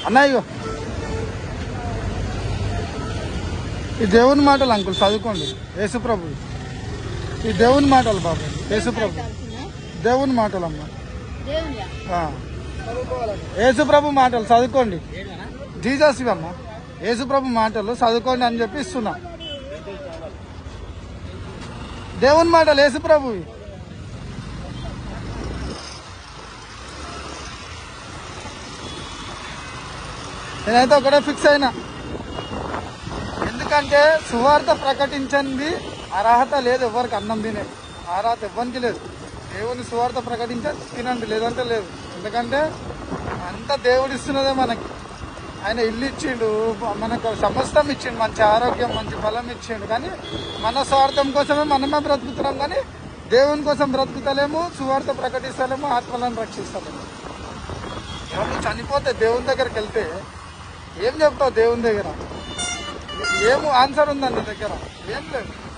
అన్నయ్య ఈ దేవుని మాటలు అంకుల్ చదువుకోండి యేసుప్రభు ఈ దేవుని మాటలు బాబు యేసుప్రభు దేవుని మాటలు అమ్మా దేవునియా ఆ. యేసుప్రభు మాటలు చదువుకోండి జీసస్ అమ్మా యేసుప్రభు మాటలు చదువుకోండి అని చెప్పి ఇస్తున్నా దేవుని మాటలు యేసుప్రభు నేనైతే ఒకటే ఫిక్స్ అయినా ఎందుకంటే సువార్త ప్రకటించింది అర్హత లేదు ఎవరికి అన్నం తినే అర్హత ఎవ్వరికి లేదు దేవుని సువార్త ప్రకటించే తినండి లేదంటే లేదు ఎందుకంటే అంత దేవుడు ఇస్తున్నదే మనకి ఆయన ఇల్లు ఇచ్చిండు మనకు సమస్తం ఇచ్చిండు మంచి ఆరోగ్యం మంచి బలం ఇచ్చిండు కానీ మన స్వార్థం కోసమే మనమే బ్రతుకుతున్నాం కానీ దేవుని కోసం బ్రతుకుతలేము సువార్త ప్రకటిస్తలేము ఆత్మలను రక్షిస్తలేము ఇవాళ నువ్వు చనిపోతే దేవుని దగ్గరికి వెళ్తే ఏం చెప్తావు దేవుని దగ్గర ఏం ఆన్సర్ ఉందండి నీ దగ్గర ఏం లేదు